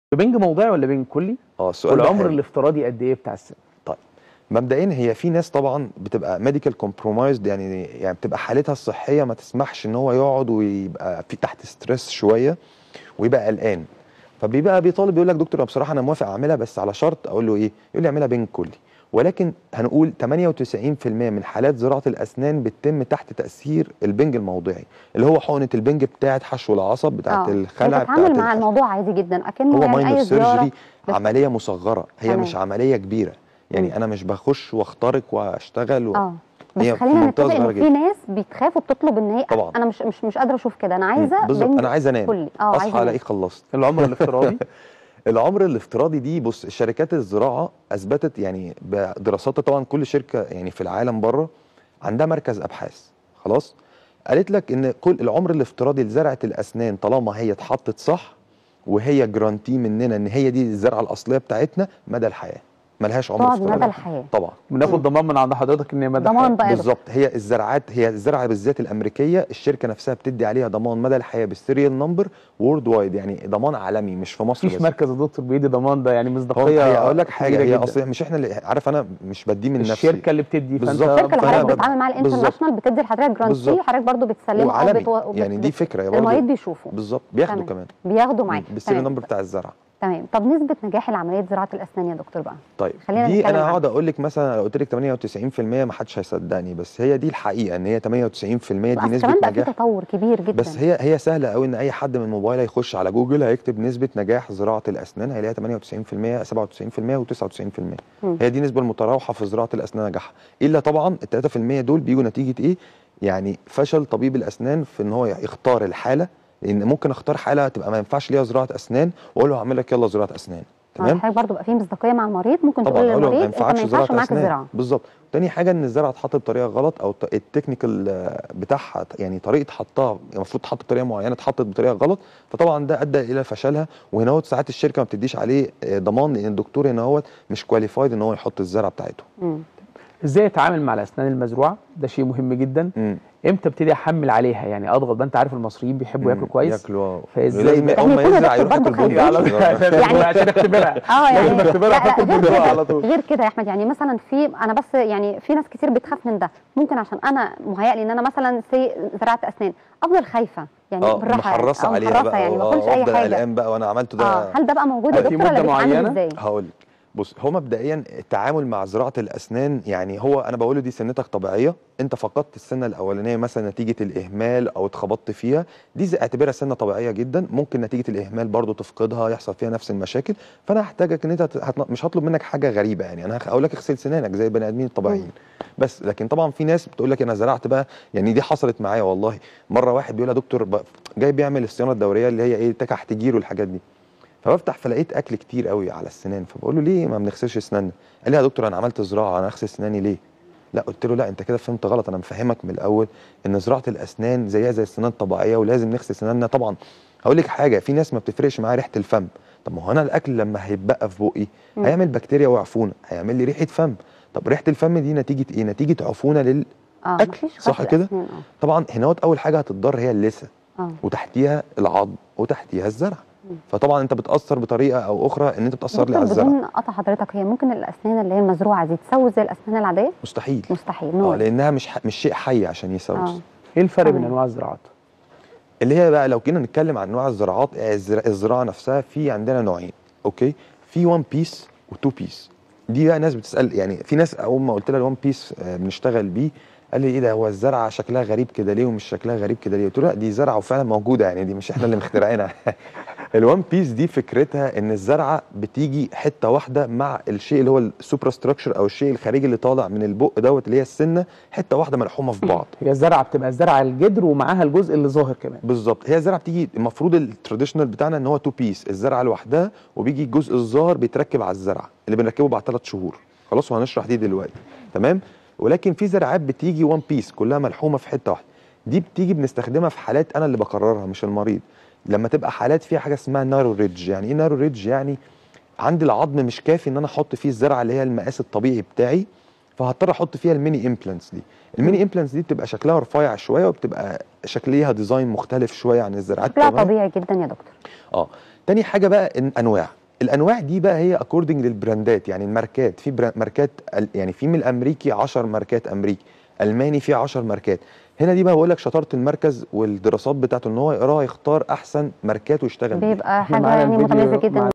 بنج موضعي ولا بنج كلي اه السؤال ده والعمر حلو. الافتراضي قد ايه بتاع السن طيب مبدئيا هي في ناس طبعا بتبقى ميديكال كومبرومايزد يعني يعني بتبقى حالتها الصحيه ما تسمحش ان هو يقعد ويبقى في تحت ستريس شويه ويبقى قلقان فبيبقى بيطالب يقول لك دكتور أنا بصراحه انا موافق اعملها بس على شرط اقول له ايه يقول لي اعملها بنج كلي ولكن هنقول 98% من حالات زراعه الاسنان بتتم تحت تاثير البنج الموضعي اللي هو حقنه البنج بتاعه حشو العصب بتاعه اه الخلع بتتعامل بتاعه مع الحشو. الموضوع عادي جدا اكنه هو يعني ماينر اي زياره سيرجري بس- عمليه مصغره هي تمام. مش عمليه كبيره يعني مم. انا مش بخش واخترق واشتغل و... اه بس هي خلينا منطقة نتفق صغيرة ان في جدا. ناس بتخاف وبتطلب ان هي طبعا. انا مش مش مش قادره اشوف كده انا عايزه بالظبط بنج انا عايز انام كلي اه عايزه اصحى أنام. الاقيك خلصت العمر الافتراضي العمر الافتراضي دي بص شركات الزراعه اثبتت يعني بدراسات طبعا كل شركه يعني في العالم بره عندها مركز ابحاث خلاص قالت لك ان كل العمر الافتراضي لزرعه الاسنان طالما هي اتحطت صح وهي جرانتي مننا ان هي دي الزرعه الاصليه بتاعتنا مدى الحياه ملهاش عمر تقعد افتراضي مدى الحياه طبعا بناخد ضمان من عند حضرتك ان هي مدى ضمان الحياة. بقى يا دكتور. بالظبط هي الزراعات هي الزرعه بالذات الامريكيه الشركه نفسها بتدي عليها ضمان مدى الحياه بالسيريال نمبر وورد وايد يعني ضمان عالمي مش في مصر مفيش بس مركز يا دكتور بيدي ضمان ده يعني هو مصداقيه هي اقول لك حاجه كبيرة هي جداً. اصلا مش احنا اللي عارف انا مش بديه من نفسي الشركه اللي بتدي فانت بالظبط. الشركه اللي فأنا حضرتك ببقى- بتتعامل معاها بالظبط. الانترناشونال بتدي لحضرتك جرانتي بالظبط. حضرتك برضو بتسلمه او وعالمي بتو... يعني بت- دي فكره يا برضه المريض بيشوفه بالظبط بياخدوا تمام. كمان بياخدوا معاه بالسيريال تمام. نمبر بتاع الزرعه تمام طب نسبه نجاح العمليه زراعه الاسنان يا دكتور بقى طيب خلينا دي نتكلم انا عنها. هقعد اقول لك مثلا لو قلت لك 98% ما حدش هيصدقني بس هي دي الحقيقه ان هي 98% دي أصل نسبه كمان بقى في نجاح تطور كبير جدا بس هي هي سهله قوي ان اي حد من موبايله يخش على جوجل هيكتب نسبه نجاح زراعه الاسنان هيلاقيها 98% 97% و99% مم. هي دي النسبه المتراوحه في زراعه الاسنان نجاحها الا طبعا ال 3% دول بيجوا نتيجه ايه يعني فشل طبيب الاسنان في ان هو يختار الحاله لان ممكن اختار حاله تبقى ما ينفعش ليها زراعه اسنان واقول له هعمل لك يلا زراعه اسنان تمام حضرتك برضو بقى في مصداقيه مع المريض ممكن طبعا تقول اقول له ما للمريض انت ما ينفعش ينفعش زراعه معاك اسنان الزراعه بالظبط تاني حاجه ان الزرعه اتحطت بطريقه غلط او ت- التكنيكال آه، بتاعها يعني طريقه حطها المفروض تحط بطريقه معينه اتحطت بطريقه غلط فطبعا ده ادى الى فشلها وهنا هو ساعات الشركه ما بتديش عليه آه، ضمان لان الدكتور هنا هو مش كواليفايد ان هو يحط الزرعه بتاعته مم. ازاي اتعامل مع الاسنان المزروعه ده شيء مهم جدا مم. امتى ابتدي احمل عليها يعني اضغط بقى انت عارف المصريين بيحبوا ياكلوا كويس ياكلوا آه. فازاي لازم بقى- اول ما يعني يزرع يكونوا يروح دكتور ياكل برضه بومب عشان يعني- عشان اختبرها اه يعني لازم اختبرها لا، تاكل لا، غير بومب كده- على طول غير كده يا احمد يعني مثلا في انا بس يعني في ناس كتير بتخاف من ده ممكن عشان انا مهيألي ان انا مثلا سي زراعه اسنان افضل خايفه يعني اه بالراحه يعني محرصه أو عليها محرصه بقى يعني ما آه، اكلش اي وافضل حاجه قلقان بقى وانا عملته ده اه هل ده بقى موجود يا في دكتور ولا مدة بيتعامل معينة؟ ازاي؟ هقول لك بص هو مبدئيا التعامل مع زراعه الاسنان يعني هو انا بقوله دي سنتك طبيعيه انت فقدت السنه الاولانيه مثلا نتيجه الاهمال او اتخبطت فيها دي زي- اعتبرها سنه طبيعيه جدا ممكن نتيجه الاهمال برضو تفقدها يحصل فيها نفس المشاكل فانا هحتاجك ان انت هت- هت- مش هطلب منك حاجه غريبه يعني انا هقول لك اغسل سنانك زي البني ادمين الطبيعيين بس لكن طبعا في ناس بتقول لك انا زرعت بقى يعني دي حصلت معايا والله مره واحد بيقول يا دكتور بقى جاي بيعمل الصيانه الدوريه اللي هي ايه تكح تجير والحاجات دي فبفتح فلقيت اكل كتير قوي على السنان فبقول له ليه ما بنغسلش اسناننا قال لي يا دكتور انا عملت زراعه انا اغسل اسناني ليه لا قلت له لا انت كده فهمت غلط انا مفهمك من الاول ان زراعه الاسنان زيها زي السنان الطبيعيه ولازم نغسل اسناننا طبعا هقول لك حاجه في ناس ما بتفرقش معاها ريحه الفم طب ما هو انا الاكل لما هيتبقى في بقي مم. هيعمل بكتيريا وعفونه هيعمل لي ريحه فم طب ريحه الفم دي نتيجه ايه نتيجه عفونه لل اه أكل، مفيش صح غسل كده؟ أسنان، طبعا هنا اول حاجه هتتضر هي اللثه اه اه وتحتيها العظم وتحتيها الزرع مم. فطبعا انت بتاثر بطريقه او اخرى ان انت بتاثر لي دكتور على الزرع بدون قطع حضرتك هي ممكن الاسنان اللي هي المزروعه دي تسوي زي الاسنان العاديه؟ مستحيل مستحيل اه نو لانها مش ح... مش شيء حي عشان يسوس اه ايه الفرق بين تمام. انواع الزراعات اللي هي بقى لو جينا نتكلم عن انواع الزراعات آه، الزرا- الزراعه نفسها في عندنا نوعين اوكي في 1 بيس و2 بيس دي بقى ناس بتسال يعني في ناس اول ما قلت لها ال1 بيس بنشتغل بيه قال لي ايه ده هو الزرعه شكلها غريب كده ليه ومش شكلها غريب كده ليه قلت له لا دي زرعه وفعلا موجوده يعني دي مش احنا اللي مخترعينها ال1 بيس دي فكرتها ان الزرعه بتيجي حته واحده مع الشيء اللي هو السوبرا ستراكشر او الشيء الخارجي اللي طالع من البق دوت اللي هي السنه حته واحده ملحومه في بعض هي الزرعه بتبقى الزرعه الجدر ومعاها الجزء اللي ظاهر كمان بالظبط هي الزرعه بتيجي المفروض التراديشنال بتاعنا ان هو تو بيس الزرعه لوحدها وبيجي الجزء الظاهر بيتركب على الزرعه اللي بنركبه بعد ثلاث شهور خلاص وهنشرح دي دلوقتي تمام ولكن في زراعات بتيجي وان بيس كلها ملحومه في حته واحده دي بتيجي بنستخدمها في حالات انا اللي بقررها مش المريض لما تبقى حالات فيها حاجه اسمها نارو ريدج يعني ايه نارو ريدج يعني عندي العظم مش كافي ان انا احط فيه الزرعه اللي هي المقاس الطبيعي بتاعي فهضطر احط فيها الميني امبلانتس دي الميني امبلانتس دي بتبقى شكلها رفيع شويه وبتبقى شكل ليها ديزاين مختلف شويه عن الزراعات شكلها الطبيعية. طبيعي جدا يا دكتور اه تاني حاجه بقى إن انواع الانواع دي بقى هي اكوردنج للبراندات يعني الماركات في برا- ماركات ال- يعني في من الامريكي 10 ماركات امريكي الماني في 10 ماركات هنا دي بقى بقول لك شطاره المركز والدراسات بتاعته ان هو يقراها يختار احسن ماركات ويشتغل بيها بيبقى إحنا حاجه معانا يعني الفيديو متميزه جدا مع